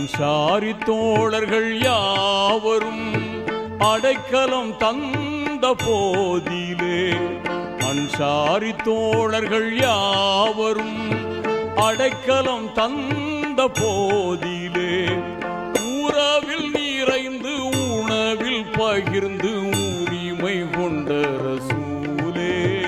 அன்சாரி தோழர்கள் யாவரும் அடைக்கலம் தந்த போதிலே அன்சாரி தோழர்கள் யாவரும் அடைக்கலம் தந்த போதிலே உறவில் நிறைந்து உணவில் பகிர்ந்து உரிமை கொண்ட ரசூலே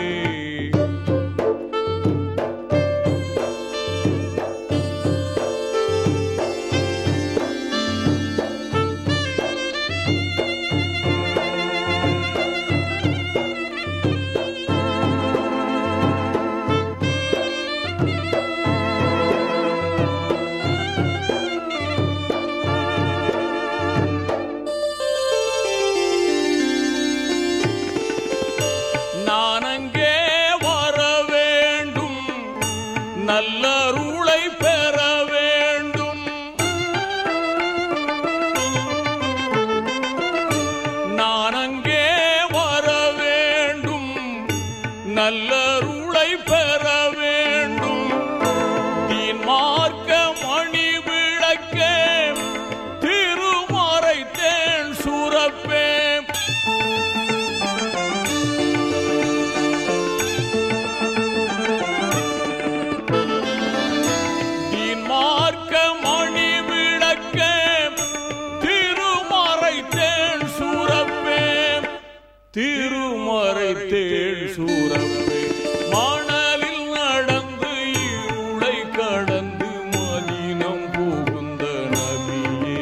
நான் அங்கே வர வேண்டும் நல்லருளை பெற வேண்டும் நான் அங்கே வர வேண்டும் நல்லருளை பெற வேண்டும் தீன் மார்க்க மணி விளக்கே திருமறை தேன் சுரப்பே தீன் மார்க்க மணி விளக்க திருமறை தேன் சூரப்பே திருமறை தேன் சூரப்பே மணலில் நடந்து இருளை கடந்து மதினம் புகுந்த நபியே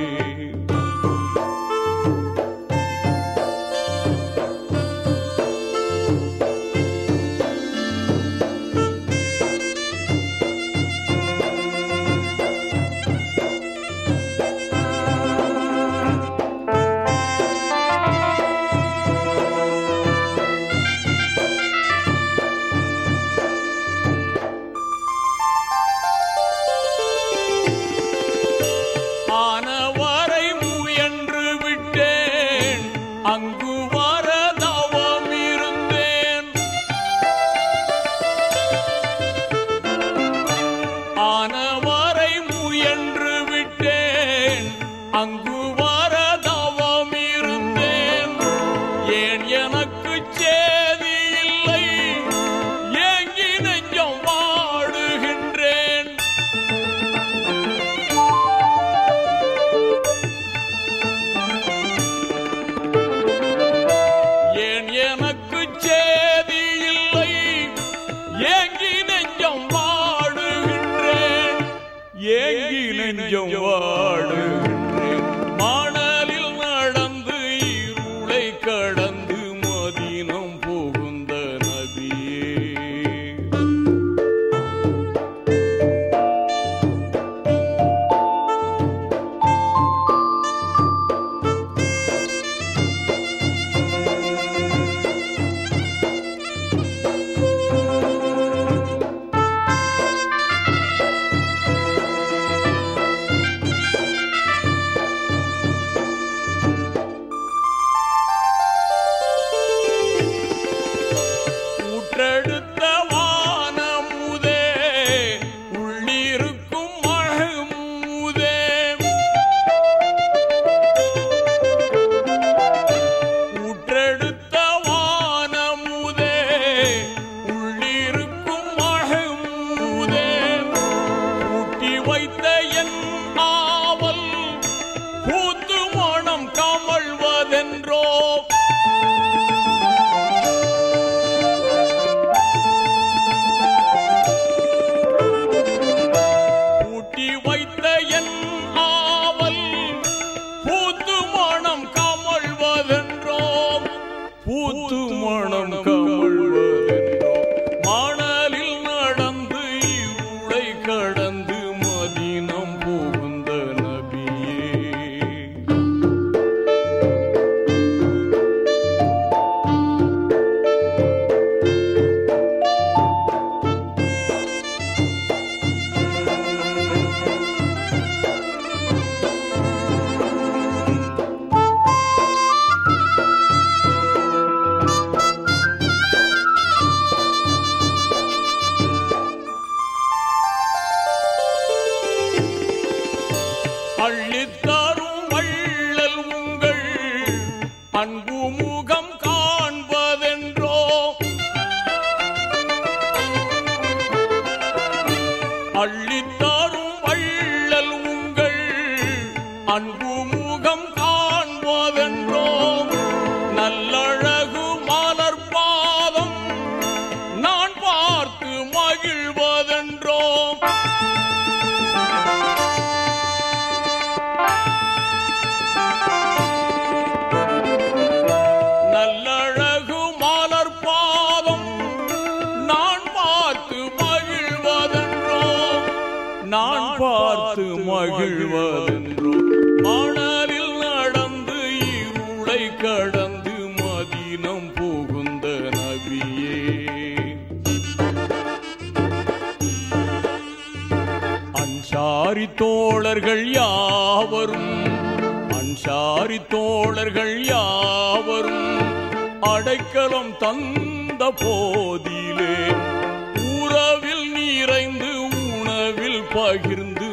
ஆனவரை முயன்று விட்டேன் அங்கு வர தவம் இருந்தேன் ஆனவரை முயன்று விட்டேன் அங்கு வர தவம் இருந்தேன் ஏன் எனக்கு சேதி இல்லை ஏங்கி நெஞ்சம் வாடுகின்றேன் ஏன் எனக்கு சேதி இல்லை ஏங்கி நெஞ்சம் வாடுகின்றேன் ஏங்கி நெஞ்சம் வாடுகின்றேன் மணலில் நடந்து இருளை கடந்து மதினம் புகுந்த நபியே ஊற்றெடுத்த வானமுதே உள்ளிருக்கும் மழமுதே ஊற்றெடுத்த வானமுதே உள்ளிருக்கும் மழமுதே ஊட்டி வைத்த என் ஆவல் பூத்து மனம் கமழ்வதென்றோ பூட்டி வைத்த என் ஆவல் பூத்து மனம் கமழ்வதென்றோ பூத்து மனம் கமழ்வதென்றோ மணலில் நடந்து இருளை கடந்து மதி அள்ளித்தாரும் வள்ளல் உங்கள் அன்பு முகம் காண்பதென்றோம் நல்லழகு மலர் பாதம் நான் பார்த்து மகிழ்வதென்றோம் நல்லழகு மலர் பாதம் நான் பார்த்து மகிழ்வதென்றோம் நான் பார்த்து மகிழ்வதென்றோம் மணலில் நடந்து இருளை கடந்து மதினம் புகுந்த நபியே அன்சாரி தோழர்கள் யாவரும் அன்சாரி தோழர்கள் யாவரும் அடைக்கலம் தந்த போதிலே உறவில் நிறைந்து உணவில் பகிர்ந்து